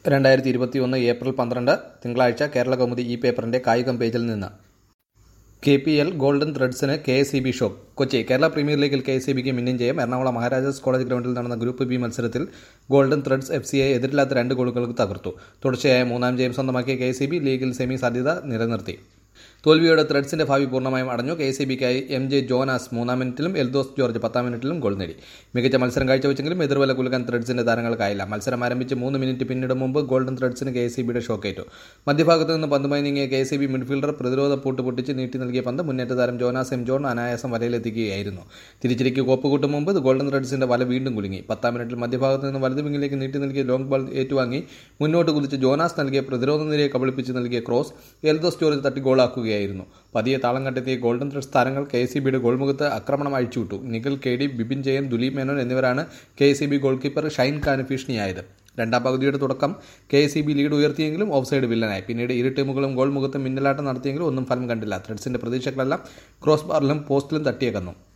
രണ്ടായിരത്തി ഇരുപത്തി ഒന്ന് ഏപ്രിൽ പന്ത്രണ്ട് തിങ്കളാഴ്ച കേരള കൗമുദി ഈ പേപ്പറിന്റെ കായികം പേജിൽ നിന്ന് കെ പി എൽ ഗോൾഡൻ ത്രെഡ്സിന് K S E B shock Kochi Kerala premier ലീഗിൽ കെ എസ് ഇ ബിക്ക് മിന്നും ജയം എറണാകുളം മഹാരാജാസ് കോളേജ് ഗ്രൗണ്ടിൽ നടന്ന ഗ്രൂപ്പ് ബി മത്സരത്തിൽ ഗോൾഡൻ ത്രെഡ്സ് എഫ് സിയെ എതിരില്ലാത്ത രണ്ട് ഗോളുകൾക്ക് തകർത്തു തുടർച്ചയായ മൂന്നാം ജയം സ്വന്തമാക്കിയ കെ എസ് ഇ ബി ലീഗിൽ സെമി സാധ്യത നിലനിർത്തി തോൽവിയോടെ ത്രെഡ്സിന്റെ ഭാവി പൂർണ്ണമായും അടഞ്ഞു കെ സി ബിക്കായി എം ജെ ജോനാസ് മൂന്നാം മിനിറ്റിലും എൽദോസ് ജോർജ് പത്താം മിനിറ്റിലും ഗോൾ നേടി മികച്ച മത്സരം കാഴ്ചവെച്ചെങ്കിലും എതിർവല കുലുക്കാൻ ത്രെഡ്സിന്റെ താരങ്ങൾക്കായില്ല മത്സരം ആരംഭിച്ച് മൂന്ന് മിനിറ്റ് പിന്നിടും മുമ്പ് ഗോൾഡൻ ത്രെഡ്സിന് കെ സി ബിയുടെ ഷോക്കേറ്റു മധ്യഭാഗത്ത് നിന്ന് പന്തുമായി നീങ്ങിയ കെ സി ബി മിഡ്ഫീൽഡർ പ്രതിരോധ പൂട്ട് പൊട്ടിച്ച് നീട്ടി നൽകിയ പന്ത് മുന്നേറ്റ താരം ജോനാസ് എം ജോൺ അനായാസം വലയിലെത്തിക്കുകയായിരുന്നു തിരിച്ചിലേക്ക് കോപ്പ് കൂട്ടും മുമ്പ് ഗോൾഡൻ ത്രെഡ്സിന്റെ വല വീണ്ടും കുലുങ്ങി പത്താം മിനിറ്റിൽ മധ്യഭാഗത്ത് നിന്ന് വലതു വിങ്ങിലേക്ക് നീട്ടി നൽകിയ ലോങ് ബോൾ ഏറ്റുവാങ്ങി മുന്നോട്ട് കുതിച്ച് ജോനാസ് നൽകിയ പ്രതിരോധ നിരയെ കബളിപ്പിച്ച് നൽകിയ ക്രോസ് എൽദോസ് ജോർജ് തട്ടി ഗോളാക്കുകയായിരുന്നു പതിയെ താളം കണ്ടെത്തിയ ഗോൾഡൻ ത്രെഡ്സ് താരങ്ങൾ കെ സി ബിയുടെ ഗോൾമുഖത്ത് ആക്രമണം അഴിച്ചുവിട്ടു നിഖിൽ കെ ഡി ബിപിൻ ജയൻ ദുലീപ് മേനോൻ എന്നിവരാണ് K C B goalkeeper Shine ഖാന് ഭീഷണിയായത് രണ്ടാം പകുതിയുടെ തുടക്കം കെ സി ബി ലീഡ് ഉയർത്തിയെങ്കിലും ഓഫ് സൈഡ് വില്ലനായി പിന്നീട് ഇരു ടീമുകളും ഗോൾ മുഖത്ത് മിന്നലാട്ടം നടത്തിയെങ്കിലും ഒന്നും ഫലം കണ്ടില്ല ത്രെഡ്സിന്റെ പ്രതീക്ഷകളെല്ലാം ക്രോസ് ബാറിലും പോസ്റ്റിലും തട്ടിയേക്കുന്നു